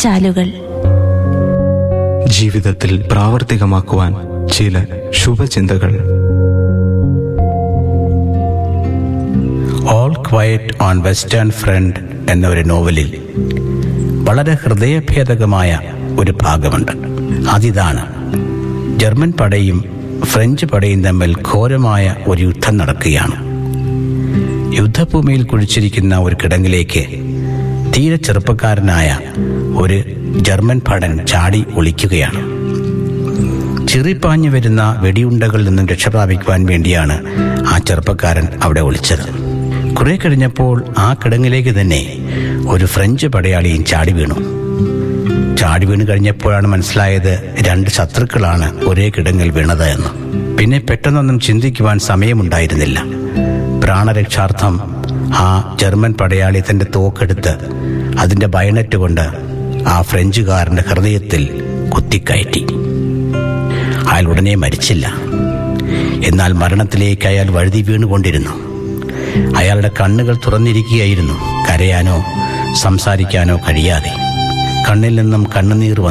ചാലുകൾ ജീവിതത്തിൽ പ്രാവർത്തികമാക്കുവാൻ ചില ശുഭചിന്തകൾ all quiet on western front എന്ന ഒരു നോവലിൽ വളരെ ഹൃദയഭേദകമായ ഒരു ഭാഗമുണ്ട് അതിതാണ് ജർമ്മൻ പടയും ഫ്രഞ്ച് പടയും തമ്മിൽ ഘോരമായ ഒരു യുദ്ധം നടക്കുകയാണ് യുദ്ധഭൂമിയിൽ കുഴിച്ചിരിക്കുന്ന ഒരു കിടങ്ങിലേക്ക് തീരെ ചെറുപ്പക്കാരനായ ഒരു ജർമ്മൻ ഭടൻ ചാടി ഒളിക്കുകയാണ് ചിറിപ്പാഞ്ഞു വരുന്ന വെടിയുണ്ടകളിൽ നിന്നും രക്ഷപ്രാപിക്കുവാൻ വേണ്ടിയാണ് ആ ചെറുപ്പക്കാരൻ അവിടെ ഒളിച്ചത് കുറെ കഴിഞ്ഞപ്പോൾ ആ കിടങ്ങിലേക്ക് തന്നെ ഒരു ഫ്രഞ്ച് പടയാളിയും ചാടി വീണു ചാടി വീണ് കഴിഞ്ഞപ്പോഴാണ് മനസ്സിലായത് രണ്ട് ശത്രുക്കളാണ് ഒരേ കിടങ്ങിൽ വീണത് എന്ന് പിന്നെ പെട്ടെന്നൊന്നും ചിന്തിക്കുവാൻ സമയമുണ്ടായിരുന്നില്ല പ്രാണരക്ഷാർത്ഥം ആ ജർമ്മൻ പടയാളി തന്റെ തോക്കെടുത്ത് അതിന്റെ ബയണറ്റ് കൊണ്ട് ആ ഫ്രഞ്ചുകാരന്റെ ഹൃദയത്തിൽ കുത്തിക്കയറ്റി അയാൾ ഉടനെ മരിച്ചില്ല എന്നാൽ മരണത്തിലേക്ക് അയാൾ വഴുതി വീണുകൊണ്ടിരുന്നു അയാളുടെ കണ്ണുകൾ തുറന്നിരിക്കുകയായിരുന്നു കരയാനോ സംസാരിക്കാനോ കഴിയാതെ കണ്ണിൽ നിന്നും കണ്ണുനീർ വന്നു